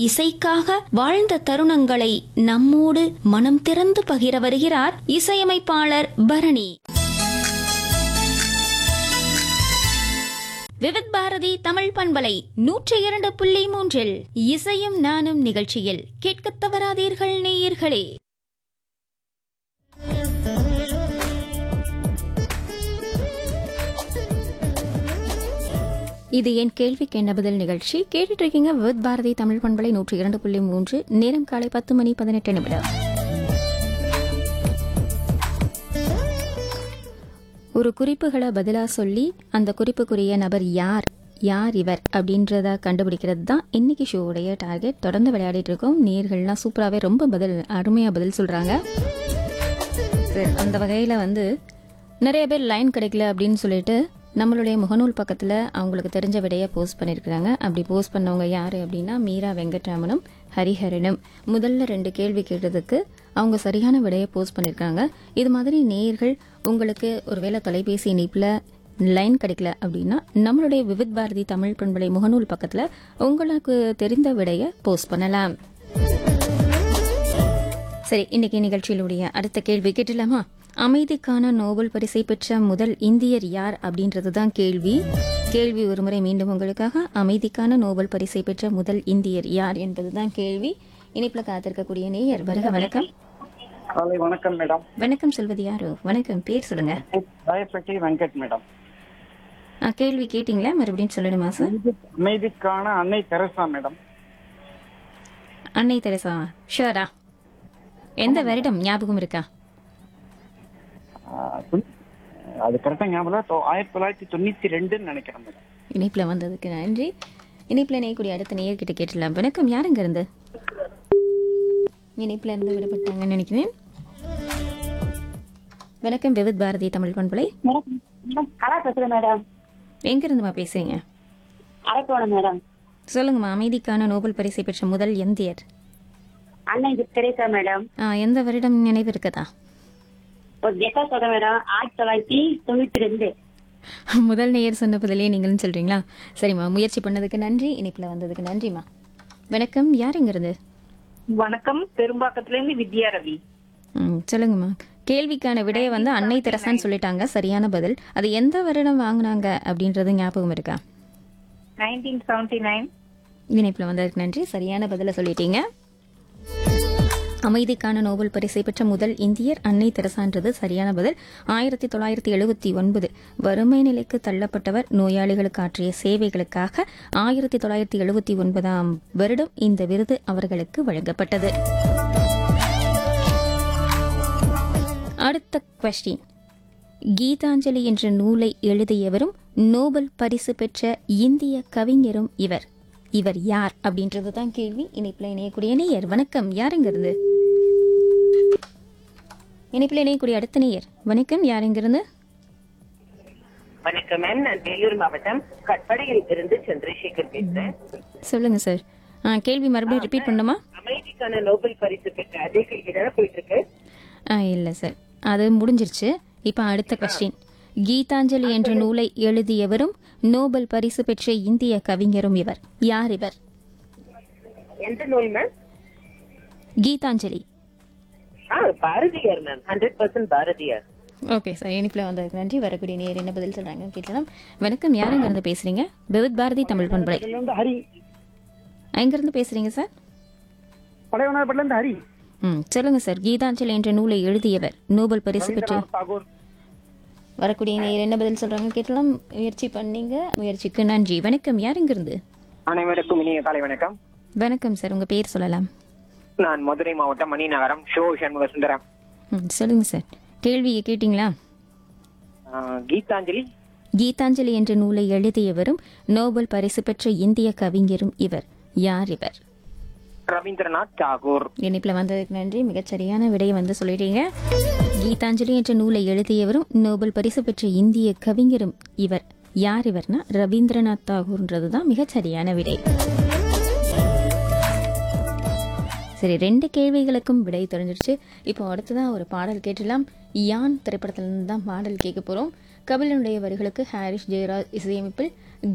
இசைக்காக வாழ்ந்த தருணங்களை நம்மோடு மனம் திறந்து பகிர வருகிறார் இசையமைப்பாளர் பரணி விவித் பாரதி தமிழ் பண்பலை நூற்றி இரண்டு புள்ளி மூன்றில் இசையும் நானும் நிகழ்ச்சியில் கேட்கத் தவறாதீர்கள் நேயர்களே இது என் கேள்விக்கு என்ன பதில் நிகழ்ச்சி கேட்டுட்டு இருக்கீங்க விவித் பாரதி தமிழ் பண்பலை நூற்றி இரண்டு புள்ளி மூன்று நேரம் காலை பத்து மணி பதினெட்டு நிமிடம் ஒரு குறிப்புகளை பதிலா சொல்லி அந்த குறிப்புக்குரிய நபர் யார் யார் இவர் அப்படின்றத கண்டுபிடிக்கிறது தான் இன்னைக்கு ஷோவுடைய டார்கெட் தொடர்ந்து விளையாடிட்டு இருக்கோம் நேர்கள்லாம் சூப்பராகவே ரொம்ப பதில் அருமையாக பதில் சொல்கிறாங்க சரி அந்த வகையில் வந்து நிறைய பேர் லைன் கிடைக்கல அப்படின்னு சொல்லிட்டு நம்மளுடைய முகநூல் பக்கத்தில் அவங்களுக்கு தெரிஞ்ச விடையை போஸ்ட் பண்ணியிருக்கிறாங்க அப்படி போஸ்ட் பண்ணவங்க யார் அப்படின்னா மீரா வெங்கட்ராமனும் ஹரிஹரனும் முதல்ல ரெண்டு கேள்வி கேட்டதுக்கு அவங்க சரியான விடையை போஸ்ட் பண்ணியிருக்காங்க இது மாதிரி நேயர்கள் உங்களுக்கு ஒருவேளை தொலைபேசி இணைப்பில் லைன் கிடைக்கல அப்படின்னா நம்மளுடைய விவித் பாரதி தமிழ் பண்பலை முகநூல் பக்கத்தில் உங்களுக்கு தெரிந்த விடையை போஸ்ட் பண்ணலாம் சரி இன்னைக்கு நிகழ்ச்சியிலுடைய அடுத்த கேள்வி கேட்டலாமா அமைதிக்கான நோபல் பரிசை பெற்ற முதல் இந்தியர் யார் அப்படின்றது தான் கேள்வி கேள்வி ஒருமுறை மீண்டும் உங்களுக்காக அமைதிக்கான நோபல் பரிசை பெற்ற முதல் இந்தியர் யார் என்பதுதான் கேள்வி இணைப்புல காத்திருக்கக்கூடிய நேயர் வருக வணக்கம் காலை வணக்கம் மேடம் வணக்கம் சொல்வது யாரு வணக்கம் பேர் சொல்லுங்க ராயப்பேட்டை வெங்கட் மேடம் ஆ, கேள்வி கேட்டீங்களா மறுபடியும் சொல்லணுமா சார் அமைதிக்கான அன்னை தெரசா மேடம் அன்னை தெரசா ஷுவரா எந்த வருடம் ஞாபகம் இருக்கா ஆஹ் தொண்ணூ- அது கரெக்டா ஞாபகம் இல்ல. தொ- ஆயிரத்தி தொள்ளாயிரத்தி தொண்ணூத்தி ரெண்டுன்னு நினைக்கிறேன் மேடம் இணைப்புல வந்ததுக்கு நன்றி இணைப்புல இணையக்கூடிய அடுத்த நேயர்கிட்ட கேட்டலாம் வணக்கம் யாருங்க இருந்து இணைப்புல இருந்து விடப்பட்டாங்கன்னு நினைக்கிறேன் வணக்கம் விவித் பாரதி தமிழ் பண்பலை மேடம் மேடம் கலா பேசுறேன் மேடம் எங்க இருந்துமா பேசுறீங்க அரக்கோணம் மேடம் சொல்லுங்கம்மா அமைதிக்கான நோபல் பரிசை பெற்ற முதல் இந்தியர் அன்னை தெரேசா மேடம் ஆ, எந்த வருடம் நினைவு இருக்கதா ஒரு கெட்டா சொல்றேன் மேடம் ஆயிரத்தி தொள்ளாயிரத்தி தொண்ணூத்தி ரெண்டு முதல் நேயர் சொன்ன பதிலே நீங்களும் சொல்றீங்களா சரிம்மா முயற்சி பண்ணதுக்கு நன்றி இணைப்புல வந்ததுக்கு நன்றிம்மா வணக்கம் யார் இங்க இருந்து வணக்கம் பெரும்பாக்கத்துல இருந்து வித்யா ரவி ம், சொல்லுங்கம்மா கேள்விக்கான விடையை வந்து அன்னை தெரசான்னு சொல்லிட்டாங்க சரியான பதில் அது எந்த வருடம் வாங்குனாங்க அப்படின்றது ஞாபகம் இருக்கா நைன்டீன் செவன்டி நைன் இணைப்பில் வந்ததுக்கு நன்றி சரியான பதிலை சொல்லிட்டீங்க அமைதிக்கான நோபல் பரிசை பெற்ற முதல் இந்தியர் அன்னை தெரசான்றது சரியான பதில் ஆயிரத்தி தொள்ளாயிரத்தி எழுபத்தி ஒன்பது வறுமை நிலைக்கு தள்ளப்பட்டவர் நோயாளிகளுக்கு ஆற்றிய சேவைகளுக்காக ஆயிரத்தி தொள்ளாயிரத்தி எழுபத்தி ஒன்பதாம் வருடம் இந்த விருது அவர்களுக்கு வழங்கப்பட்டது அடுத்த கொஸ்டின் கீதாஞ்சலி என்ற நூலை எழுதியவரும் நோபல் பரிசு பெற்ற இந்திய கவிஞரும் இவர் இவர் யார் அப்படின்றது தான் கேள்வி இணைப்பில் இணையக்கூடிய நேயர் வணக்கம் யாருங்கிறது இணைப்பில் இணையக்கூடிய அடுத்த நேயர் வணக்கம் யாருங்கிறது வணக்கம் மேம் நான் வேலூர் மாவட்டம் கட்படையில் இருந்து சந்திரசேகர் பேசுறேன் சொல்லுங்க சார் ஆ, கேள்வி மறுபடியும் ரிப்பீட் பண்ணுமா அமைதிக்கான நோபல் பரிசு பெற்ற அதே கேள்வி தானே போயிட்டு இருக்கு ஆ, இல்லை சார் அது முடிஞ்சிருச்சு இப்போ அடுத்த கொஸ்டின் கீதாஞ்சலி என்ற நூலை எழுதியவரும் நோபல் பரிசு பெற்ற இந்திய கவிஞரும் இவர் யார் இவர் எந்த நூல் மேம் கீதாஞ்சலி ஆ Bharathiyar ma'am hundred percent Bharathiyar okay sir இனிப்பில் வந்ததுக்கு நன்றி வரக்கூடிய நேர் என்ன பதில் சொல்றாங்க கேட்கலாம் வணக்கம் யாருங்க இருந்து பேசுறீங்க விவித் பாரதி தமிழ் பண்பலை இதுல இருந்து ஹரி எங்கிருந்து பேசுறீங்க சார் பழையவனார்பேட்டில இருந்து ஹரி ம் சொல்லுங்க சார் கீதாஞ்சலி என்ற நூலை எழுதியவர் நோபல் பரிசு பெற்ற ரவீந்திரநாத் தாகூர் வரக்கூடிய நேர் என்ன பதில் சொல்றாங்க கேட்கலாம் முயற்சி பண்ணீங்க முயற்சிக்கு நன்றி வணக்கம் யாருங்க இருந்து அனைவருக்கும் இனிய காலை வணக்கம் வணக்கம் சார் உங்க பேர் சொல்லலாம் நான் மதுரை மாவட்டம் மணிநகரம் ஷோ சண்முக சுந்தரம் ம் சொல்லுங்க சார் கேள்வியை கேட்டிங்களா ஆஹ் கீதாஞ்சலி கீதாஞ்சலி என்ற நூலை எழுதியவரும் நோபல் பரிசு பெற்ற இந்திய கவிஞரும் இவர் யார் இவர் ரவீந்திரநாத் தாகூர் இணைப்பில் வந்ததுக்கு நன்றி மிகச்சரியான விடையை வந்து சொல்லிட்டீங்க கீதாஞ்சலி என்ற நூலை எழுதியவரும் நோபல் பரிசு பெற்ற இந்திய கவிஞரும் இவர் யார் இவர்னா ரவீந்திரநாத் தாகூர்ன்றது தான் மிகச்சரியான விடை சரி ரெண்டு கேள்விகளுக்கும் விடை தெரிஞ்சிருச்சு இப்போ அடுத்ததான் ஒரு பாடல் கேட்டலாம் யான் திரைப்படத்திலிருந்து தான் பாடல் கேட்க போகிறோம் கபிலனுடைய வரிகளுக்கு ஹாரிஸ் ஜெயராஜ் இசையமைப்பில்